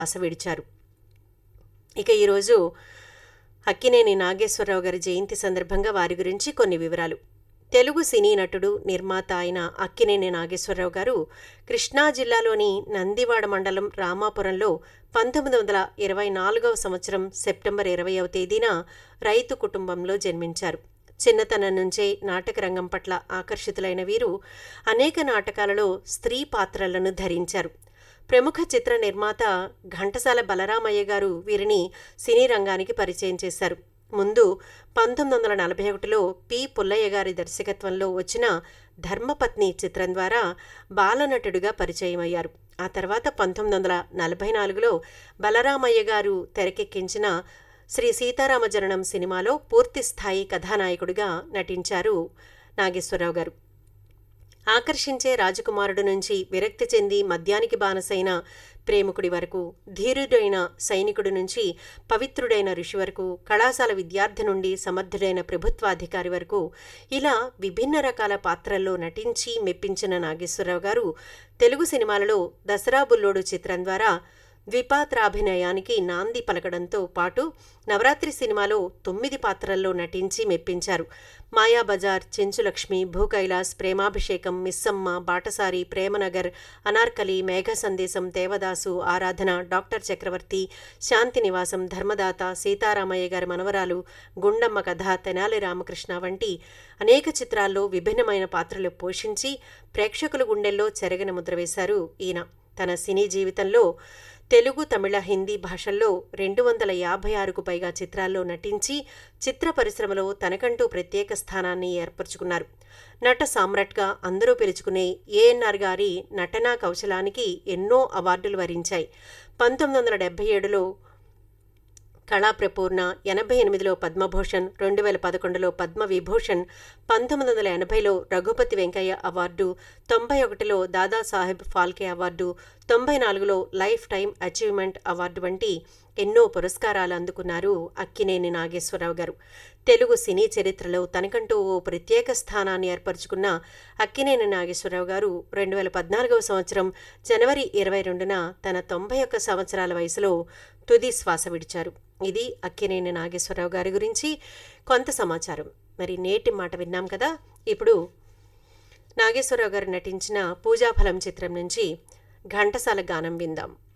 అసవిడిచారు ఇక ఈరోజు అక్కినేని నాగేశ్వరరావు గారి జయంతి సందర్భంగా వారి గురించి కొన్ని వివరాలు తెలుగు సినీ నటుడు నిర్మాత అయిన అక్కినేని నాగేశ్వరరావు గారు కృష్ణా జిల్లాలోని నందివాడ మండలం రామాపురంలో పంతొమ్మిది వందల ఇరవై నాలుగవ సంవత్సరం సెప్టెంబర్ ఇరవైవ తేదీన రైతు కుటుంబంలో జన్మించారు చిన్నతనం నుంచే నాటక రంగం పట్ల ఆకర్షితులైన వీరు అనేక నాటకాలలో స్త్రీ పాత్రలను ధరించారు ప్రముఖ చిత్ర నిర్మాత ఘంటసాల బలరామయ్య గారు వీరిని సినీ రంగానికి పరిచయం చేశారు ముందు పంతొమ్మిది వందల నలభై ఒకటిలో పి పుల్లయ్య గారి దర్శకత్వంలో వచ్చిన ధర్మపత్ని చిత్రం ద్వారా బాలనటుడిగా పరిచయం అయ్యారు ఆ తర్వాత పంతొమ్మిది వందల నలభై నాలుగులో బలరామయ్య గారు తెరకెక్కించిన శ్రీ సీతారామ జననం సినిమాలో పూర్తి స్థాయి కథానాయకుడిగా నటించారు నాగేశ్వరరావు గారు ఆకర్షించే రాజకుమారుడు నుంచి విరక్తి చెంది మద్యానికి బానసైన ప్రేమికుడి వరకు ధీరుడైన సైనికుడి నుంచి పవిత్రుడైన ఋషి వరకు కళాశాల విద్యార్థి నుండి సమర్థుడైన ప్రభుత్వాధికారి వరకు ఇలా విభిన్న రకాల పాత్రల్లో నటించి మెప్పించిన నాగేశ్వరరావు గారు తెలుగు సినిమాలలో దసరా బుల్లోడు చిత్రం ద్వారా ద్విపాత్రాభినయానికి నాంది పలకడంతో పాటు నవరాత్రి సినిమాలో తొమ్మిది పాత్రల్లో నటించి మెప్పించారు మాయాబజార్ చెంచులక్ష్మి భూకైలాస్ ప్రేమాభిషేకం మిస్సమ్మ బాటసారి ప్రేమనగర్ అనార్కలి మేఘ సందేశం దేవదాసు ఆరాధన డాక్టర్ చక్రవర్తి శాంతి నివాసం ధర్మదాత సీతారామయ్య గారి మనవరాలు గుండమ్మ కథ తెనాలి రామకృష్ణ వంటి అనేక చిత్రాల్లో విభిన్నమైన పాత్రలు పోషించి ప్రేక్షకుల గుండెల్లో చెరగని ముద్ర వేశారు ఈయన తన సినీ జీవితంలో తెలుగు తమిళ హిందీ భాషల్లో రెండు వందల యాభై ఆరుకు పైగా చిత్రాల్లో నటించి చిత్ర పరిశ్రమలో తనకంటూ ప్రత్యేక స్థానాన్ని ఏర్పరచుకున్నారు నట సామ్రాట్గా అందరూ పిలుచుకునే ఏఎన్ఆర్ గారి నటనా కౌశలానికి ఎన్నో అవార్డులు వరించాయి పంతొమ్మిది వందల డెబ్బై ఏడులో కళాప్రపూర్ణ ఎనభై ఎనిమిదిలో పద్మభూషణ్ రెండు వేల పదకొండులో పద్మవిభూషణ్ పంతొమ్మిది వందల ఎనభైలో రఘుపతి వెంకయ్య అవార్డు తొంభై ఒకటిలో దాదాసాహెబ్ ఫాల్కే అవార్డు తొంభై నాలుగులో లైఫ్ టైం అచీవ్మెంట్ అవార్డు వంటి ఎన్నో పురస్కారాలు అందుకున్నారు అక్కినేని నాగేశ్వరరావు గారు తెలుగు సినీ చరిత్రలో తనకంటూ ఓ ప్రత్యేక స్థానాన్ని ఏర్పరచుకున్న అక్కినేని నాగేశ్వరరావు గారు రెండు వేల పద్నాలుగవ సంవత్సరం జనవరి ఇరవై రెండున తన తొంభై ఒక్క సంవత్సరాల వయసులో తుది శ్వాస విడిచారు ఇది అక్కినేని నాగేశ్వరరావు గారి గురించి కొంత సమాచారం మరి నేటి మాట విన్నాం కదా ఇప్పుడు నాగేశ్వరరావు గారు నటించిన పూజాఫలం చిత్రం నుంచి ఘంటసాల గానం విందాం